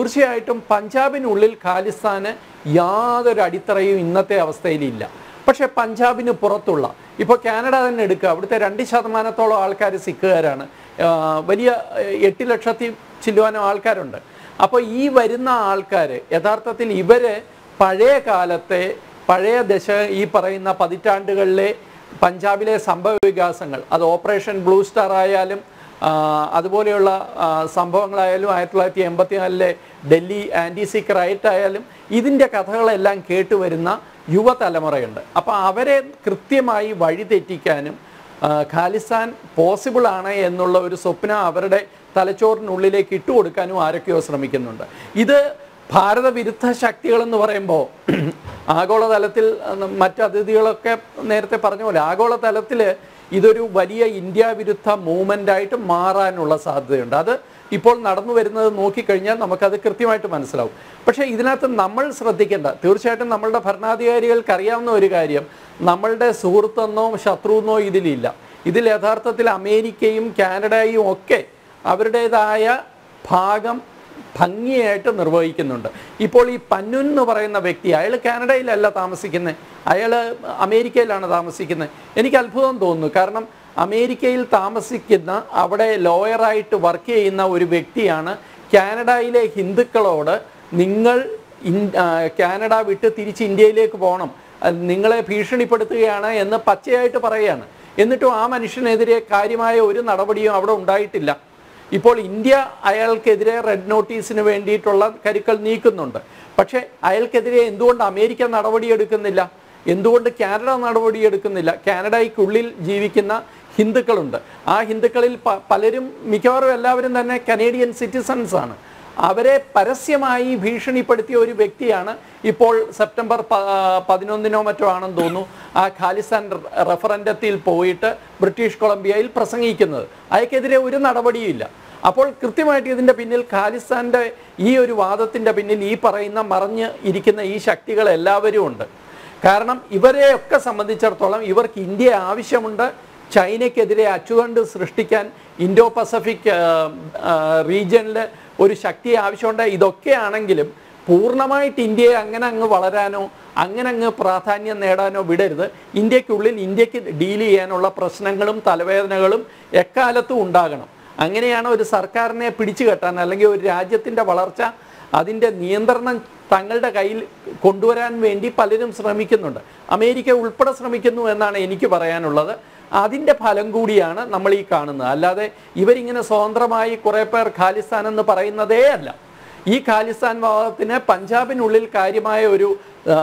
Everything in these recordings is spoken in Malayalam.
തീർച്ചയായിട്ടും പഞ്ചാബിനുള്ളിൽ ഖാലിസ്ഥാന് യാതൊരു അടിത്തറയും ഇന്നത്തെ അവസ്ഥയിലില്ല പക്ഷേ പഞ്ചാബിന് പുറത്തുള്ള ഇപ്പോൾ കാനഡ തന്നെ എടുക്കുക അവിടുത്തെ രണ്ട് ശതമാനത്തോളം ആൾക്കാർ സിഖുകാരാണ് ആ, വലിയ ഏഹ്, എട്ട് ലക്ഷത്തി ചില്ലുവാനും ആൾക്കാരുണ്ട് അപ്പോൾ ഈ വരുന്ന ആൾക്കാർ യഥാർത്ഥത്തിൽ ഇവര് പഴയ കാലത്തെ പഴയ ദശ ഈ പറയുന്ന പതിറ്റാണ്ടുകളിലെ പഞ്ചാബിലെ സംഭവ വികാസങ്ങൾ അത് ഓപ്പറേഷൻ ബ്ലൂ സ്റ്റാർ ആയാലും ആ, അതുപോലെയുള്ള ആ, സംഭവങ്ങളായാലും ആയിരത്തി തൊള്ളായിരത്തി എൺപത്തിനാലിലെ ഡൽഹി ആൻറ്റി സിക്ക് റൈറ്റ് ആയാലും ഇതിൻ്റെ കഥകളെല്ലാം കേട്ടുവരുന്ന യുവതലമുറയുണ്ട് അപ്പോൾ അവരെ കൃത്യമായി വഴിതെറ്റിക്കാനും ആ, ഖാലിസ്ഥാൻ പോസിബിൾ ആണ് എന്നുള്ള ഒരു സ്വപ്നം അവരുടെ തലച്ചോറിനുള്ളിലേക്ക് ഇട്ടുകൊടുക്കാനും ആരൊക്കെയോ ശ്രമിക്കുന്നുണ്ട് ഇത് ഭാരതവിരുദ്ധ ശക്തികളെന്ന് പറയുമ്പോൾ ആഗോളതലത്തിൽ അഹ് മറ്റ് അതിഥികളൊക്കെ നേരത്തെ പറഞ്ഞ പോലെ ആഗോളതലത്തിൽ ഇതൊരു വലിയ ഇന്ത്യ വിരുദ്ധ മൂവ്മെൻ്റ് ആയിട്ട് മാറാനുള്ള സാധ്യതയുണ്ട് അത് ഇപ്പോൾ നടന്നു വരുന്നത് നോക്കിക്കഴിഞ്ഞാൽ നമുക്കത് കൃത്യമായിട്ട് മനസ്സിലാവും പക്ഷേ ഇതിനകത്ത് നമ്മൾ ശ്രദ്ധിക്കേണ്ട തീർച്ചയായിട്ടും നമ്മളുടെ ഭരണാധികാരികൾക്ക് അറിയാവുന്ന ഒരു കാര്യം നമ്മളുടെ സുഹൃത്തെന്നോ ശത്രുവെന്നോ ഇതിലില്ല ഇതിൽ യഥാർത്ഥത്തിൽ അമേരിക്കയും കാനഡയും ഒക്കെ അവരുടേതായ ഭാഗം ഭംഗിയായിട്ട് നിർവഹിക്കുന്നുണ്ട് ഇപ്പോൾ ഈ പന്നുൻ എന്ന് പറയുന്ന വ്യക്തി അയാൾ കാനഡയിലല്ല താമസിക്കുന്നത് അയാൾ അമേരിക്കയിലാണ് താമസിക്കുന്നത് എനിക്ക് അത്ഭുതം തോന്നുന്നു കാരണം അമേരിക്കയിൽ താമസിക്കുന്ന അവിടെ ലോയറായിട്ട് വർക്ക് ചെയ്യുന്ന ഒരു വ്യക്തിയാണ് കാനഡയിലെ ഹിന്ദുക്കളോട് നിങ്ങൾ ഇൻ- ആ, കാനഡ വിട്ട് തിരിച്ച് ഇന്ത്യയിലേക്ക് പോകണം അത് നിങ്ങളെ ഭീഷണിപ്പെടുത്തുകയാണ് എന്ന് പച്ചയായിട്ട് പറയുകയാണ് എന്നിട്ടും ആ മനുഷ്യനെതിരെ കാര്യമായ ഒരു നടപടിയും അവിടെ ഉണ്ടായിട്ടില്ല ഇപ്പോൾ ഇന്ത്യ അയാൾക്കെതിരെ റെഡ് നോട്ടീസിന് വേണ്ടിയിട്ടുള്ള കരുക്കൾ നീക്കുന്നുണ്ട് പക്ഷേ അയാൾക്കെതിരെ എന്തുകൊണ്ട് അമേരിക്ക നടപടിയെടുക്കുന്നില്ല എന്തുകൊണ്ട് കാനഡ നടപടിയെടുക്കുന്നില്ല കാനഡയ്ക്കുള്ളിൽ ജീവിക്കുന്ന ഹിന്ദുക്കളുണ്ട് ആ ഹിന്ദുക്കളിൽ പ- പലരും മിക്കവാറും എല്ലാവരും തന്നെ കനേഡിയൻ സിറ്റിസൺസ് ആണ് അവരെ പരസ്യമായി ഭീഷണിപ്പെടുത്തിയ ഒരു വ്യക്തിയാണ് ഇപ്പോൾ സെപ്റ്റംബർ പ- പതിനൊന്നിനോ മറ്റോ ആണെന്ന് തോന്നുന്നു ആ ഖാലിസ്ഥാൻ റഫറൻഡത്തിൽ പോയിട്ട് ബ്രിട്ടീഷ് കൊളംബിയയിൽ പ്രസംഗിക്കുന്നത് അയക്കെതിരെ ഒരു നടപടിയും അപ്പോൾ കൃത്യമായിട്ട് ഇതിൻ്റെ പിന്നിൽ ഖാലിസ്ഥാൻ്റെ ഈ ഒരു വാദത്തിൻ്റെ പിന്നിൽ ഈ പറയുന്ന മറഞ്ഞ് ഇരിക്കുന്ന ഈ ശക്തികൾ എല്ലാവരും ഉണ്ട് കാരണം ഇവരെയൊക്കെ സംബന്ധിച്ചിടത്തോളം ഇവർക്ക് ഇന്ത്യ ആവശ്യമുണ്ട് ചൈനയ്ക്കെതിരെ അച്ചുതണ്ട് സൃഷ്ടിക്കാൻ ഇൻഡോ പസഫിക് റീജിയനിൽ ഒരു ശക്തി ആവശ്യമുണ്ട് ഇതൊക്കെയാണെങ്കിലും പൂർണ്ണമായിട്ട് ഇന്ത്യയെ അങ്ങനെ അങ്ങ് വളരാനോ അങ്ങനെ അങ്ങ് പ്രാധാന്യം നേടാനോ വിടരുത് ഇന്ത്യക്കുള്ളിൽ ഇന്ത്യക്ക് ഡീൽ ചെയ്യാനുള്ള പ്രശ്നങ്ങളും തലവേദനകളും എക്കാലത്തും ഉണ്ടാകണം അങ്ങനെയാണ് ഒരു സർക്കാരിനെ പിടിച്ചു കെട്ടാൻ അല്ലെങ്കിൽ ഒരു രാജ്യത്തിൻ്റെ വളർച്ച അതിൻ്റെ നിയന്ത്രണം തങ്ങളുടെ കയ്യിൽ കൊണ്ടുവരാൻ വേണ്ടി പലരും ശ്രമിക്കുന്നുണ്ട് അമേരിക്ക ഉൾപ്പെടെ ശ്രമിക്കുന്നു എന്നാണ് എനിക്ക് പറയാനുള്ളത് അതിൻ്റെ ഫലം കൂടിയാണ് നമ്മൾ ഈ കാണുന്നത് അല്ലാതെ ഇവരിങ്ങനെ സ്വതന്ത്രമായി കുറേ പേർ ഖാലിസ്ഥാൻ എന്ന് പറയുന്നതേ അല്ല ഈ ഖാലിസ്ഥാൻ വാദത്തിന് പഞ്ചാബിനുള്ളിൽ കാര്യമായ ഒരു ആ,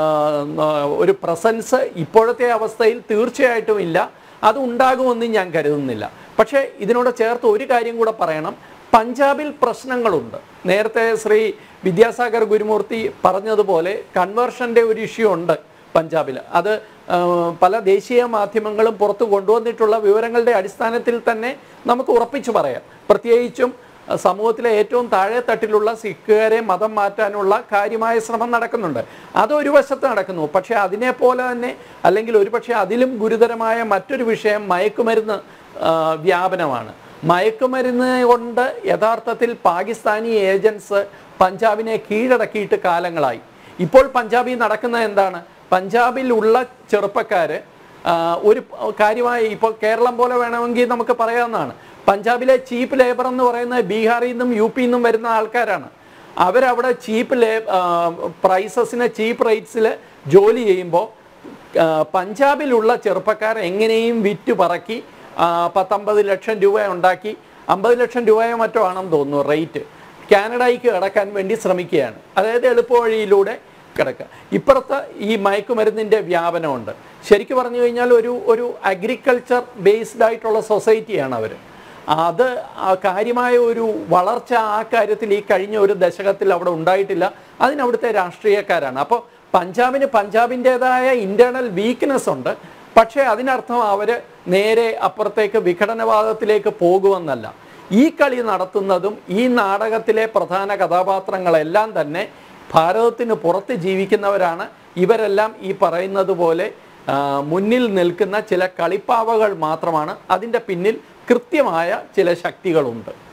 ഒരു പ്രസൻസ് ഇപ്പോഴത്തെ അവസ്ഥയിൽ തീർച്ചയായിട്ടും ഇല്ല അത് ഉണ്ടാകുമെന്ന് ഞാൻ കരുതുന്നില്ല പക്ഷേ ഇതിനോട് ചേർത്ത് ഒരു കാര്യം കൂടെ പറയണം പഞ്ചാബിൽ പ്രശ്നങ്ങളുണ്ട് നേരത്തെ ശ്രീ വിദ്യാസാഗർ ഗുരുമൂർത്തി പറഞ്ഞതുപോലെ കൺവേർഷൻ്റെ ഒരു ഇഷ്യൂ ഉണ്ട് പഞ്ചാബിൽ അത് ആ, പല ദേശീയ മാധ്യമങ്ങളും പുറത്തു കൊണ്ടുവന്നിട്ടുള്ള വിവരങ്ങളുടെ അടിസ്ഥാനത്തിൽ തന്നെ നമുക്ക് ഉറപ്പിച്ചു പറയാം പ്രത്യേകിച്ചും ആ, സമൂഹത്തിലെ ഏറ്റവും താഴെ തട്ടിലുള്ള സിഖുകാരെ മതം മാറ്റാനുള്ള കാര്യമായ ശ്രമം നടക്കുന്നുണ്ട് അത് ഒരു വശത്ത് നടക്കുന്നു പക്ഷേ അതിനെ പോലെ തന്നെ അല്ലെങ്കിൽ ഒരുപക്ഷെ അതിലും ഗുരുതരമായ മറ്റൊരു വിഷയം മയക്കുമരുന്ന് ആ, വ്യാപനമാണ് മയക്കുമരുന്ന് കൊണ്ട് യഥാർത്ഥത്തിൽ പാകിസ്ഥാനി ഏജൻസ് പഞ്ചാബിനെ കീഴടക്കിയിട്ട് കാലങ്ങളായി ഇപ്പോൾ പഞ്ചാബിൽ നടക്കുന്നത് എന്താണ് പഞ്ചാബിലുള്ള ചെറുപ്പക്കാര് ആ, ഒരു കാര്യമായി ഇപ്പോൾ കേരളം പോലെ വേണമെങ്കിൽ നമുക്ക് പറയാവുന്നതാണ് പഞ്ചാബിലെ ചീപ്പ് ലേബർ എന്ന് പറയുന്നത് ബീഹാറിൽ നിന്നും യു പിയിൽ നിന്നും വരുന്ന ആൾക്കാരാണ് അവരവിടെ ചീപ്പ് ലേ പ്രൈസസിന് ചീപ്പ് റേറ്റ്സിൽ ജോലി ചെയ്യുമ്പോൾ ആ, പഞ്ചാബിലുള്ള ചെറുപ്പക്കാർ എങ്ങനെയും വിറ്റ് പറക്കി ആ, പത്തമ്പത് ലക്ഷം രൂപ ഉണ്ടാക്കി അമ്പത് ലക്ഷം രൂപയോ മറ്റോ ആണെന്ന് തോന്നുന്നു റേറ്റ് കാനഡയ്ക്ക് കടക്കാൻ വേണ്ടി ശ്രമിക്കുകയാണ് അതായത് എളുപ്പവഴിയിലൂടെ കിടക്കുക ഇപ്പുറത്ത് ഈ മയക്കുമരുന്നിൻ്റെ വ്യാപനമുണ്ട് ശരിക്കും പറഞ്ഞു കഴിഞ്ഞാൽ ഒരു ഒരു അഗ്രികൾച്ചർ ബേസ്ഡ് ആയിട്ടുള്ള സൊസൈറ്റിയാണ് അവർ അത് ആ കാര്യമായ ഒരു വളർച്ച ആ കാര്യത്തിൽ ഈ കഴിഞ്ഞ ഒരു ദശകത്തിൽ അവിടെ ഉണ്ടായിട്ടില്ല അതിനവിടുത്തെ രാഷ്ട്രീയക്കാരാണ് അപ്പോൾ പഞ്ചാബിന് പഞ്ചാബിൻ്റെതായ ഇൻറ്റേർണൽ വീക്ക്നെസ് ഉണ്ട് പക്ഷേ അതിനർത്ഥം അവർ നേരെ അപ്പുറത്തേക്ക് വിഘടനവാദത്തിലേക്ക് പോകുമെന്നല്ല ഈ കളി നടത്തുന്നതും ഈ നാടകത്തിലെ പ്രധാന കഥാപാത്രങ്ങളെല്ലാം തന്നെ ഭാരതത്തിന് പുറത്ത് ജീവിക്കുന്നവരാണ് ഇവരെല്ലാം ഈ പറയുന്നത് പോലെ ആ, മുന്നിൽ നിൽക്കുന്ന ചില കളിപ്പാവകൾ മാത്രമാണ് അതിൻ്റെ പിന്നിൽ കൃത്യമായ ചില ശക്തികളുണ്ട്